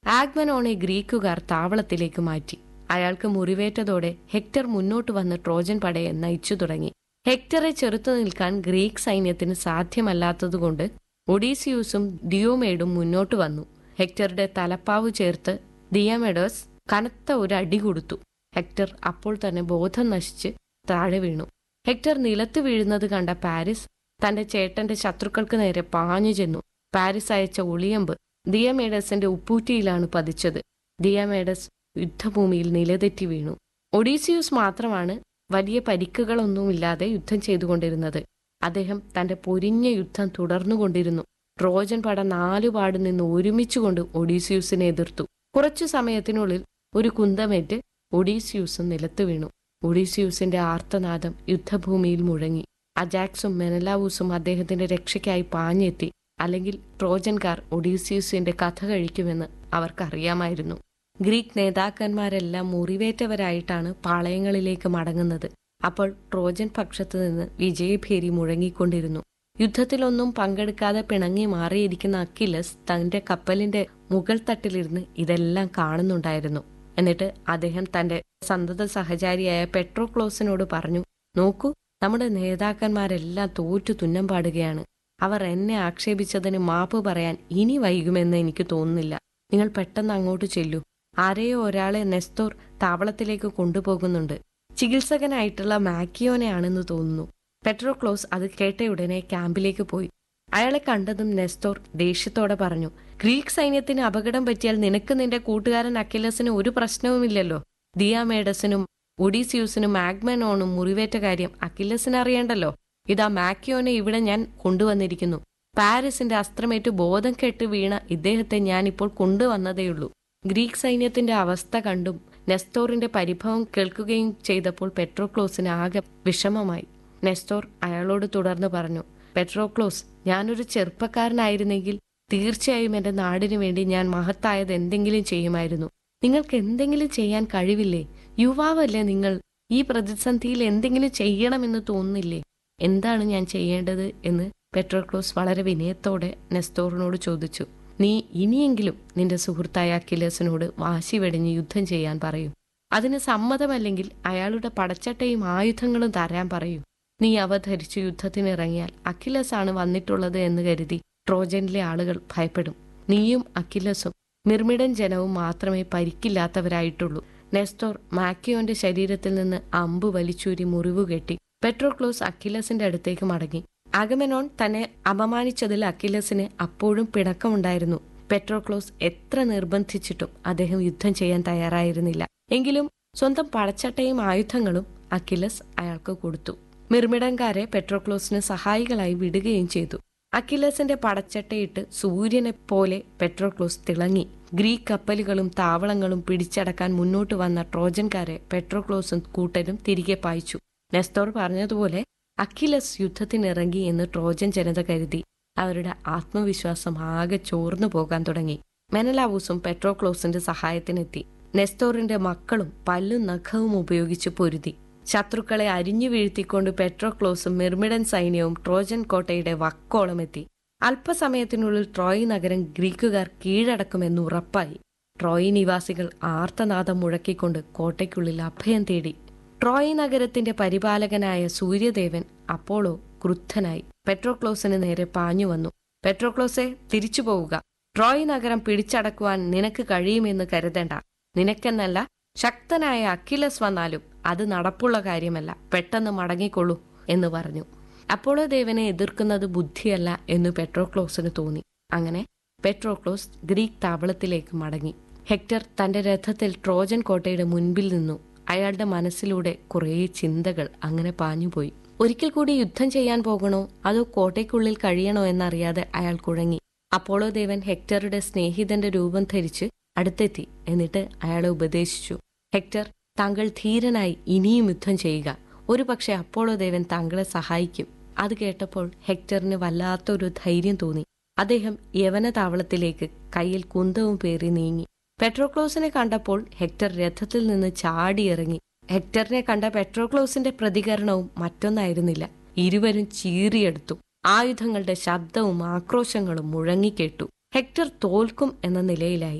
ആഗ്മനോണെ ഗ്രീക്കുകാർ താവളത്തിലേക്ക് മാറ്റി അയാൾക്ക് മുറിവേറ്റതോടെ ഹെക്ടർ മുന്നോട്ട് വന്ന് ട്രോജൻ പടയെ നയിച്ചു തുടങ്ങി ഹെക്ടറെ ചെറുത്തു നിൽക്കാൻ ഗ്രീക്ക് സൈന്യത്തിന് സാധ്യമല്ലാത്തതുകൊണ്ട് ഒഡീസിയൂസും ഡിയോമേഡും മുന്നോട്ട് വന്നു ഹെക്ടറുടെ തലപ്പാവ് ചേർത്ത് ദിയമേഡോസ് കനത്ത ഒരു അടി കൊടുത്തു ഹെക്ടർ അപ്പോൾ തന്നെ ബോധം നശിച്ച് താഴെ വീണു ഹെക്ടർ നിലത്ത് വീഴുന്നത് കണ്ട പാരിസ് തന്റെ ചേട്ടന്റെ ശത്രുക്കൾക്ക് നേരെ പാഞ്ഞു ചെന്നു പാരിസ് അയച്ച ഒളിയമ്പ് ദിയമേഡസിന്റെ ഉപ്പൂറ്റിയിലാണ് പതിച്ചത് ദിയമേഡസ് യുദ്ധഭൂമിയിൽ നിലതെറ്റി വീണു ഒഡീസിയൂസ് മാത്രമാണ് വലിയ പരിക്കുകളൊന്നുമില്ലാതെ യുദ്ധം ചെയ്തുകൊണ്ടിരുന്നത് അദ്ദേഹം തന്റെ പൊരിഞ്ഞ യുദ്ധം തുടർന്നുകൊണ്ടിരുന്നു ട്രോജൻ പട നാലുപാട് നിന്ന് ഒരുമിച്ചുകൊണ്ട് ഒഡീസിയൂസിനെ എതിർത്തു കുറച്ചു സമയത്തിനുള്ളിൽ ഒരു കുന്തമേറ്റ് ഒഡീസിയൂസ് നിലത്ത് വീണു ഒഡീസിയൂസിന്റെ ആർത്തനാദം യുദ്ധഭൂമിയിൽ മുഴങ്ങി അജാക്സും മെനലാവൂസും അദ്ദേഹത്തിന്റെ രക്ഷയ്ക്കായി പാഞ്ഞെത്തി അല്ലെങ്കിൽ ട്രോജൻകാർ ഒഡീസിയൂസിന്റെ കഥ കഴിക്കുമെന്ന് അവർക്കറിയാമായിരുന്നു ഗ്രീക്ക് നേതാക്കന്മാരെല്ലാം മുറിവേറ്റവരായിട്ടാണ് പാളയങ്ങളിലേക്ക് മടങ്ങുന്നത് അപ്പോൾ ട്രോജൻ പക്ഷത്തു നിന്ന് വിജയഭേരി മുഴങ്ങിക്കൊണ്ടിരുന്നു യുദ്ധത്തിലൊന്നും പങ്കെടുക്കാതെ പിണങ്ങി മാറിയിരിക്കുന്ന അക്കിലസ് തന്റെ കപ്പലിന്റെ മുകൾ തട്ടിലിരുന്ന് ഇതെല്ലാം കാണുന്നുണ്ടായിരുന്നു എന്നിട്ട് അദ്ദേഹം തന്റെ സന്തത സഹചാരിയായ പെട്രോക്ലോസിനോട് പറഞ്ഞു നോക്കൂ നമ്മുടെ നേതാക്കന്മാരെല്ലാം തോറ്റു തുന്നം പാടുകയാണ് അവർ എന്നെ ആക്ഷേപിച്ചതിന് മാപ്പ് പറയാൻ ഇനി വൈകുമെന്ന് എനിക്ക് തോന്നുന്നില്ല നിങ്ങൾ പെട്ടെന്ന് അങ്ങോട്ട് ചെല്ലൂ ആരെയോ ഒരാളെ നെസ്തോർ താവളത്തിലേക്ക് കൊണ്ടുപോകുന്നുണ്ട് ചികിത്സകനായിട്ടുള്ള മാക്കിയോനെയാണെന്ന് തോന്നുന്നു പെട്രോക്ലോസ് അത് കേട്ടയുടനെ ക്യാമ്പിലേക്ക് പോയി അയാളെ കണ്ടതും നെസ്തോർ ദേഷ്യത്തോടെ പറഞ്ഞു ഗ്രീക്ക് സൈന്യത്തിന് അപകടം പറ്റിയാൽ നിനക്ക് നിന്റെ കൂട്ടുകാരൻ അക്കിലസിന് ഒരു പ്രശ്നവുമില്ലല്ലോ ദിയാമേഡസിനും ഒഡീസിയൂസിനും ആഗ്മനോണും മുറിവേറ്റ കാര്യം അക്കിലസിന് അറിയണ്ടല്ലോ ഇതാ മാക്കിയോനെ ഇവിടെ ഞാൻ കൊണ്ടുവന്നിരിക്കുന്നു പാരീസിന്റെ അസ്ത്രമേറ്റ് ബോധം കെട്ട് വീണ ഇദ്ദേഹത്തെ ഞാൻ ഇപ്പോൾ കൊണ്ടുവന്നതേയുള്ളൂ ഗ്രീക്ക് സൈന്യത്തിന്റെ അവസ്ഥ കണ്ടും നെസ്തോറിന്റെ പരിഭവം കേൾക്കുകയും ചെയ്തപ്പോൾ പെട്രോക്ലോസിന് ആകെ വിഷമമായി നെസ്തോർ അയാളോട് തുടർന്ന് പറഞ്ഞു പെട്രോക്ലോസ് ഞാനൊരു ചെറുപ്പക്കാരനായിരുന്നെങ്കിൽ തീർച്ചയായും എന്റെ നാടിനു വേണ്ടി ഞാൻ മഹത്തായത് എന്തെങ്കിലും ചെയ്യുമായിരുന്നു നിങ്ങൾക്ക് എന്തെങ്കിലും ചെയ്യാൻ കഴിവില്ലേ യുവാവല്ലേ നിങ്ങൾ ഈ പ്രതിസന്ധിയിൽ എന്തെങ്കിലും ചെയ്യണമെന്ന് തോന്നുന്നില്ലേ എന്താണ് ഞാൻ ചെയ്യേണ്ടത് എന്ന് പെട്രോക്ലോസ് വളരെ വിനയത്തോടെ നെസ്തോറിനോട് ചോദിച്ചു നീ ഇനിയെങ്കിലും നിന്റെ സുഹൃത്തായ അക്കിലേസിനോട് വാശി വെടിഞ്ഞ് യുദ്ധം ചെയ്യാൻ പറയൂ അതിന് സമ്മതമല്ലെങ്കിൽ അയാളുടെ പടച്ചട്ടയും ആയുധങ്ങളും തരാൻ പറയൂ നീ അവ ധരിച്ചു യുദ്ധത്തിനിറങ്ങിയാൽ അഖിലസ് ആണ് വന്നിട്ടുള്ളത് എന്ന് കരുതി ട്രോജനിലെ ആളുകൾ ഭയപ്പെടും നീയും അഖിലസും മിർമിഡൻ ജനവും മാത്രമേ പരിക്കില്ലാത്തവരായിട്ടുള്ളൂ നെസ്തോർ മാക്കിയോന്റെ ശരീരത്തിൽ നിന്ന് അമ്പ് വലിച്ചൂരി മുറിവുകെട്ടി പെട്രോക്ലോസ് അഖിലസിന്റെ അടുത്തേക്ക് മടങ്ങി അഗമനോൺ തന്നെ അപമാനിച്ചതിൽ അഖിലസിന് അപ്പോഴും പിണക്കമുണ്ടായിരുന്നു പെട്രോക്ലോസ് എത്ര നിർബന്ധിച്ചിട്ടും അദ്ദേഹം യുദ്ധം ചെയ്യാൻ തയ്യാറായിരുന്നില്ല എങ്കിലും സ്വന്തം പടച്ചട്ടയും ആയുധങ്ങളും അഖിലസ് അയാൾക്ക് കൊടുത്തു മിർമിടൻകാരെ പെട്രോക്ലോസിന് സഹായികളായി വിടുകയും ചെയ്തു അഖിലസിന്റെ പടച്ചട്ടയിട്ട് സൂര്യനെ പോലെ പെട്രോക്ലോസ് തിളങ്ങി ഗ്രീക്ക് കപ്പലുകളും താവളങ്ങളും പിടിച്ചടക്കാൻ മുന്നോട്ട് വന്ന ട്രോജൻകാരെ പെട്രോക്ലോസും കൂട്ടരും തിരികെ പായിച്ചു നെസ്തോർ പറഞ്ഞതുപോലെ അഖിലസ് യുദ്ധത്തിനിറങ്ങി എന്ന് ട്രോജൻ ജനത കരുതി അവരുടെ ആത്മവിശ്വാസം ആകെ ചോർന്നു പോകാൻ തുടങ്ങി മെനലാവൂസും പെട്രോക്ലോസിന്റെ സഹായത്തിനെത്തി നെസ്തോറിന്റെ മക്കളും പല്ലും നഖവും ഉപയോഗിച്ച് പൊരുതി ശത്രുക്കളെ അരിഞ്ഞു വീഴ്ത്തിക്കൊണ്ട് പെട്രോക്ലോസും മിർമിഡൻ സൈന്യവും ട്രോജൻ കോട്ടയുടെ വക്കോളമെത്തി അല്പസമയത്തിനുള്ളിൽ ട്രോയ് നഗരം ഗ്രീക്കുകാർ കീഴടക്കുമെന്ന് ഉറപ്പായി ട്രോയ് നിവാസികൾ ആർത്തനാദം മുഴക്കിക്കൊണ്ട് കോട്ടയ്ക്കുള്ളിൽ അഭയം തേടി ട്രോയ് നഗരത്തിന്റെ പരിപാലകനായ സൂര്യദേവൻ അപ്പോളോ ക്രുദ്ധനായി പെട്രോക്ലോസിന് നേരെ പാഞ്ഞു വന്നു പെട്രോക്ലോസെ തിരിച്ചു പോവുക ട്രോയ് നഗരം പിടിച്ചടക്കുവാൻ നിനക്ക് കഴിയുമെന്ന് കരുതണ്ട നിനക്കെന്നല്ല ശക്തനായ അഖിലസ് വന്നാലും അത് നടപ്പുള്ള കാര്യമല്ല പെട്ടെന്ന് മടങ്ങിക്കൊള്ളൂ എന്ന് പറഞ്ഞു അപ്പോളോ ദേവനെ എതിർക്കുന്നത് ബുദ്ധിയല്ല എന്ന് പെട്രോക്ലോസിന് തോന്നി അങ്ങനെ പെട്രോക്ലോസ് ഗ്രീക്ക് താവളത്തിലേക്ക് മടങ്ങി ഹെക്ടർ തന്റെ രഥത്തിൽ ട്രോജൻ കോട്ടയുടെ മുൻപിൽ നിന്നു അയാളുടെ മനസ്സിലൂടെ കുറേ ചിന്തകൾ അങ്ങനെ പാഞ്ഞുപോയി ഒരിക്കൽ കൂടി യുദ്ധം ചെയ്യാൻ പോകണോ അതോ കോട്ടയ്ക്കുള്ളിൽ കഴിയണോ എന്നറിയാതെ അയാൾ കുഴങ്ങി അപ്പോളോ ദേവൻ ഹെക്ടറുടെ സ്നേഹിതന്റെ രൂപം ധരിച്ച് അടുത്തെത്തി എന്നിട്ട് അയാളെ ഉപദേശിച്ചു ഹെക്ടർ താങ്കൾ ധീരനായി ഇനിയും യുദ്ധം ചെയ്യുക ഒരു പക്ഷെ അപ്പോളോ ദേവൻ താങ്കളെ സഹായിക്കും അത് കേട്ടപ്പോൾ ഹെക്ടറിന് വല്ലാത്തൊരു ധൈര്യം തോന്നി അദ്ദേഹം യവന താവളത്തിലേക്ക് കയ്യിൽ കുന്തവും പേറി നീങ്ങി പെട്രോക്ലോസിനെ കണ്ടപ്പോൾ ഹെക്ടർ രഥത്തിൽ നിന്ന് ചാടിയിറങ്ങി ഹെക്ടറിനെ കണ്ട പെട്രോക്ലോസിന്റെ പ്രതികരണവും മറ്റൊന്നായിരുന്നില്ല ഇരുവരും ചീറിയെടുത്തു ആയുധങ്ങളുടെ ശബ്ദവും ആക്രോശങ്ങളും മുഴങ്ങിക്കേട്ടു ഹെക്ടർ തോൽക്കും എന്ന നിലയിലായി